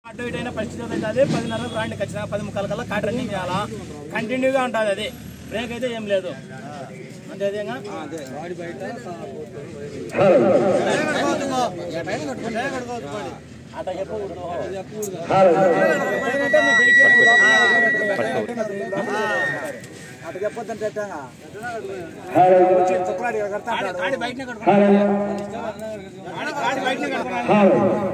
అటు ఇటు అయినా పరిస్థితి అయితే అదే పదిన్నర రాండి ఖచ్చితంగా పది ముక్కల కల్లా కాట రన్నింగ్ చేయాలా కంటిన్యూగా ఉంటుంది అది బ్రేక్ అయితే ఏం లేదు అంతే అదేగా అట్లా చెప్పకూడదు అటు చెప్పొద్దంటే ఎట్టాగా ఆడి- ఆడి బయటనే కట్టుకోండి. ఆడి- ఆడి బయటనే కట్టుకోండి.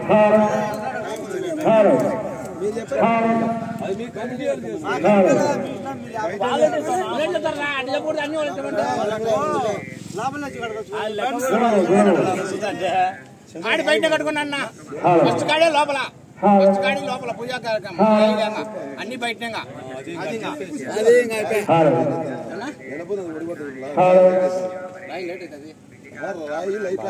వాళ్ళే చెప్తారు, వాళ్ళే చెప్తారు రా, అట్లా చెప్పకూడదు, అన్ని వాళ్ళే చెప్పండి. ఆ లెక్క అంటే ఆడి బయట కట్టుకున్నా అన్న ఫస్ట్ కాడే లోపల ఫస్ట్ కాడి లోపల పూజా కార్యక్రమం ధైర్యంగా. అన్ని బయటనేగా అది ఇంకా అయిపోయి రాయి లేట్ అవుతుంది రాయి లైట్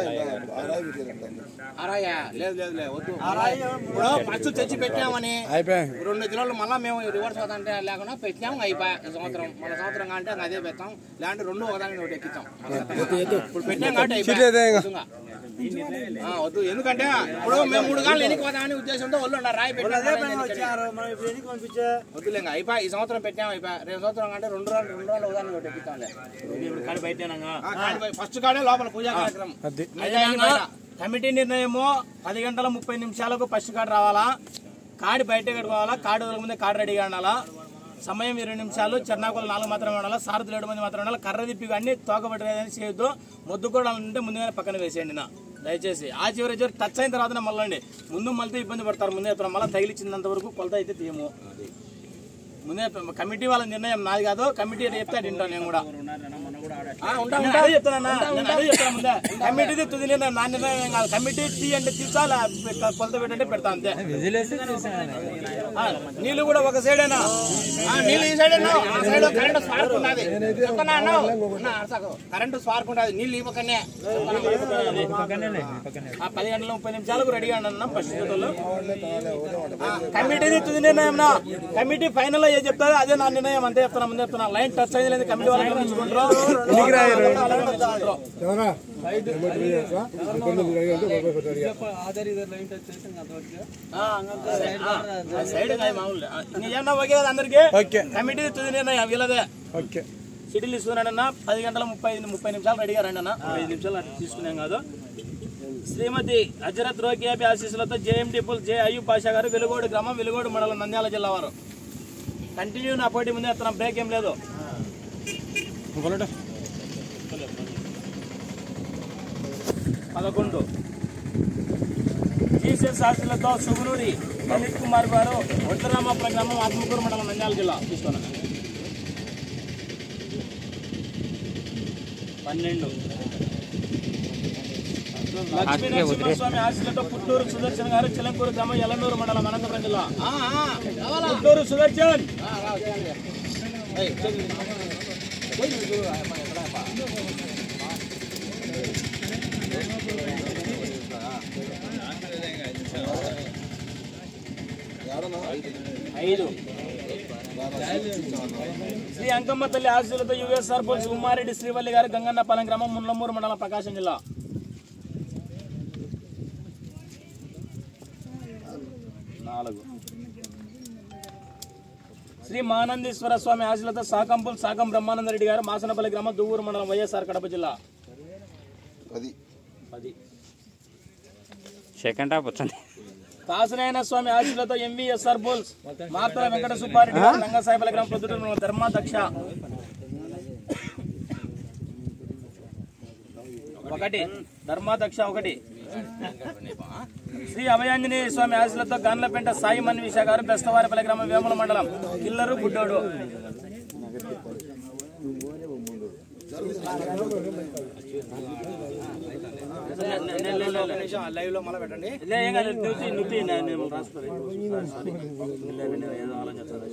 అరాయా లేదు లేదు లేదు వద్దు ఇప్పుడు ఫస్ట్ తెచ్చి పెట్టామని అయిపోయి రెండు దినాలు మళ్ళీ మేము రివర్స్ అవుతుంటే లేకుండా పెట్టినాము అయిపోయా ఈ సంవత్సరం మళ్ళీ సంవత్సరం అంటే ఇంకా అదే పెడతాం లేదంటే రెండు ఒకదానికి ఒకటి ఎక్కిస్తాం ఇప్పుడు పెట్టాం కాబట్టి అయిపోయా. నిజంగా. ఆ, వద్దు ఎందుకంటే ఇప్పుడు మేము మూడు గాలు ఎన్నికి పోదామని ఉద్దేశంతో వాళ్ళు ఉన్నారు రాయి పెట్టాం వద్దులే ఇంకా అయిపోయా ఈ సంవత్సరం పెట్టాం అయిపోయా రేపు సంవత్సరం అంటే రెండు రోజులు రెండు రోజులు ఒకదానికి ఒకటి ఎక్కిస్తాంలే ఫస్ట్ కాడే లోపల పూజా కార్యక్రమం మిగతా అన్ని బయట. కమిటీ నిర్ణయము పది గంటల ముప్పై నిమిషాలకు ఫస్ట్ కార్డు రావాలా కాడి బయట కట్టుకోవాలా కార్డు వదలక ముందే కార్డు రెడీగా ఉండాలా సమయం ఇరవై నిమిషాలు చెర్నాకులు నాలుగు మాత్రమే ఉండాలా సారథులు ఏడు మంది మాత్రం ఉండాలి కర్ర తిప్పి అన్ని తోకబెట్టేదని చేయొద్దు ముద్దు కూడా ఉంటే ముందుగానే పక్కన వేసేయండి నా దయచేసి ఆ చివరి చివరి టచ్ అయిన తర్వాత మళ్ళీ ముందు మళ్ళీ ఇబ్బంది పడతారు ముందే ఎత్తున. మళ్ళీ తగిలిచ్చినంత వరకు కొలత అయితే తీయము ముందే కమిటీ వాళ్ళ నిర్ణయం నాది కాదు కమిటీ చెప్తే తింటాను నేను కూడా ఆ, ఉంటా, ఉంటా. అదే చెప్తానన్నా. నేను అదే చెప్తాను ముందే. కమిటీది తుది నిర్ణయం నా నిర్ణయం ఏం కాదు కమిటీ టీ అంటే తీసాలా కొలత పెట్టంటే పెడతా అంతే ఆ, నీళ్ళు కూడా ఒక సైడేనా ఆ, నీళ్ళు ఈ సైడ్ ఆ సైడ్ కరెంట్ స్పార్క్ ఉన్నది చెప్తానా అన్నావు? అన్నా, అరసకు. కరెంట్ స్పార్క్ ఉన్నది నీళ్ళు ఈ పక్కనే ఆ, పది గంటల ముప్పై నిమిషాలకు రెడీగా అన్న ఫస్ట్ జతలు. ఆ, కమిటీది తుది నిర్ణయం నా కమిటీ ఫైనల్ ఏ చెప్తారో అదే నా నిర్ణయం అంతే చెప్తున్నా ముందే చెప్తున్నా లైన్ టచ్ అయ్యి లేదు కమిటీ వాళ్ళు గమనించుకుంటారు అలాగే గమనించుకుంటారు. ఆ, ఆ, సైడ్ కాదు మామూలు ఆ, నిజంగా ఓకే కదా అందరికి కమిటీ తుది నిర్ణయం వీళ్ళదే ఓకే సిటీలు ఇస్తున్నాడన్న పది గంటల ముప్పై ఐదు ముప్పై నిమిషాలు రెడీగా రండి అన్న ఐదు నిమిషాలు అట్లా తీసుకున్నాం కాదు శ్రీమతి అజరత్ రోకియాబి ఆశీస్సులతో జేఎండి పుల్ జే అయ్యూబ్ పాషా గారు వెలుగోడు గ్రామం వెలుగోడు మండలం నంద్యాల జిల్లా వారు కంటిన్యూ నా పోటీ ముందే ఎత్తనం బ్రేక్ ఏం లేదు పదకొండు జీసస్ ఆశీస్సులతో సుగునూరి లలిత్ కుమార్ గారు ఒంటరామాపురం గ్రామం ఆత్మకూరు మండలం నంద్యాల జిల్లా తీసుకున్నాను పన్నెండు లక్ష్మీ నరసింహస్వామి ఆశీస్సులతో పుట్టూరు సుదర్శన్ గారు చిలంకూరు గ్రామం ఎల్లనూరు మండలం అనంతపురం జిల్లా పుట్టూరు సుదర్శన్ ఐదు శ్రీ అంకమ్మ తల్లి ఆశీస్సులతో యుఎస్ సర్పంచ్ ఉమ్మారెడ్డి శ్రీవల్లి గారు గంగన్నపాలెం గ్రామం మున్లమూరు మండలం ప్రకాశం జిల్లా నాలుగు శ్రీ మానందీశ్వర స్వామి ఆశీలతో సాకంపుల్ సాకం బ్రహ్మానంద రెడ్డి గారు మాసనపల్లి గ్రామం దువ్వూరు మండలం వైఎస్ఆర్ కడప జిల్లా అది పది సెకండ్ హాఫ్ వచ్చింది కాసునాయన స్వామి ఆశీలతో ఎంవీఎస్ఆర్ బోల్స్ మాతల వెంకట సుబ్బారెడ్డి గారు రంగసాయిపల్లి గ్రామం పొద్దుటూరు ధర్మాధ్యక్ష ఒకటి ధర్మాధ్యక్ష ఒకటి శ్రీ అభయాంజనేయ స్వామి ఆశీలతో గాన్లపేంట సాయి మన్విష గారు బెస్తవారిపల్లి గ్రామం వేముల మండలం కిల్లరు బుడ్డోడు లైవ్ లో మళ్ళీ పెట్టండి ఏం కాదు నువ్వు నువ్వు నేను రాసుకోవాలి ఏదో ఆలోచిస్తాను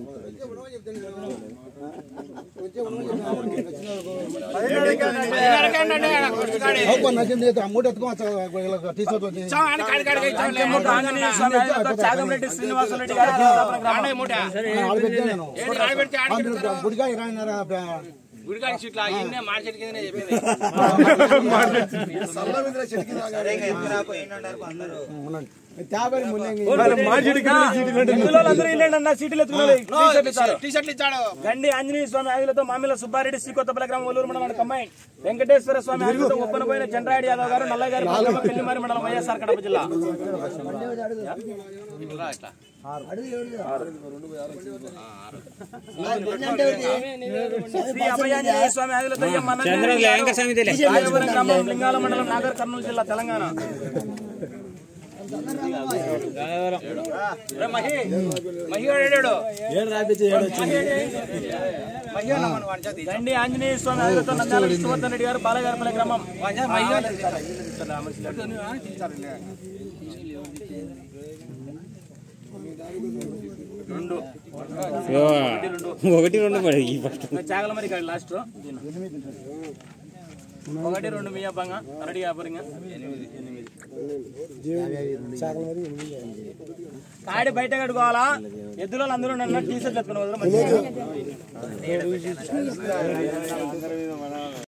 అమౌంట్ ఎత్తుకో టీ షర్ట్ ఆంజనేయ స్వామి ఆశీస్సులతో చాగంరెడ్డి శ్రీనివాసరెడ్డి గారు బెస్తవారిపల్లి గ్రామం. గుడిగా ఇరవై గుడికాడి సీట్లు ఇన్నే మాడి చెట్టు కిందనే చెప్పింది అందరూ ఇల్లండి అన్న సీట్లు ఎత్తుకున్నారు టీ షర్ట్లు ఇచ్చాడు గండి ఆంజనేయ స్వామి ఆయులతో మామిల సుబ్బారెడ్డి శ్రీకొత్తపల్లి గ్రామం ఒల్లూరు మండలం కమ్మాయి వెంకటేశ్వర స్వామి ఆయులతో ఒప్పనపోయిన చంద్రాయుడు యాదవ్ గారు నల్లయ్య గారి పాలెం, పెళ్లిమారి మండలం వైఎస్ఆర్ కడప జిల్లా శ్రీ అభయాంజనేయ స్వామి ఆయులతో ఎం అనంతగిరి రాయవరం గ్రామం లింగాల మండలం నాగర్ కర్నూలు జిల్లా తెలంగాణ రే మహి మహి ఏడాడు దండి ఆంజనేయ స్వామి ఆయులతో నంద్యాల విష్ణువర్ధన్ రెడ్డి గారు బాలగారిపల్లి గ్రామం రెండు ఒకటి రెండు పడి ఫస్ట్ చాగల మరి కాదు లాస్ట్ ఒకటి రెండు మీ అబ్బంగా రెడీ వ్యాపారంగా కాడి బయట కట్టుకోవాలా ఎద్దులో అందరూ నన్ను టీ షర్ట్ ఎత్తుకుని వదలరు మంచిగా